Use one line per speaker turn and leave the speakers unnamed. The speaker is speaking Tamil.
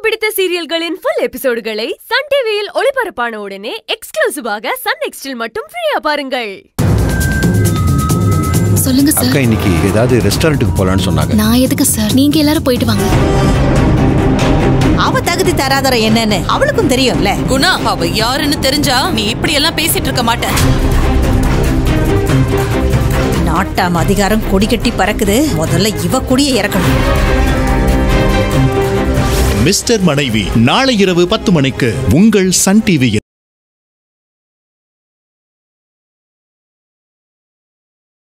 பிடித்த சீரியல்களின் ஃபுல் எபிசோடுகளை சன் டிவியில் ஒளிபரப்பான உடனே எக்ஸ்க்ளூசிவாக சன் நெக்ஸ்டில் மட்டும் ஃப்ரீயா பாருங்கள்
சொல்லுங்க சார்
அக்கா இன்னைக்கு ஏதாவது ரெஸ்டாரண்ட்டுக்கு போலான்னு சொன்னாங்க
நான் எதுக்கு சார் நீங்க எல்லாரும் போயிட்டு வாங்க
அவ தகுதி தராதர என்னன்னு அவளுக்கும் தெரியும்ல
குணா அவ யாருன்னு தெரிஞ்சா நீ இப்படி எல்லாம் பேசிட்டு இருக்க மாட்ட
நாட்டாம அதிகாரம் கொடி கட்டி பறக்குது முதல்ல இவ கொடியை இறக்கணும்
மிஸ்டர் மனைவி நாளை இரவு பத்து மணிக்கு உங்கள் சன் டிவியில்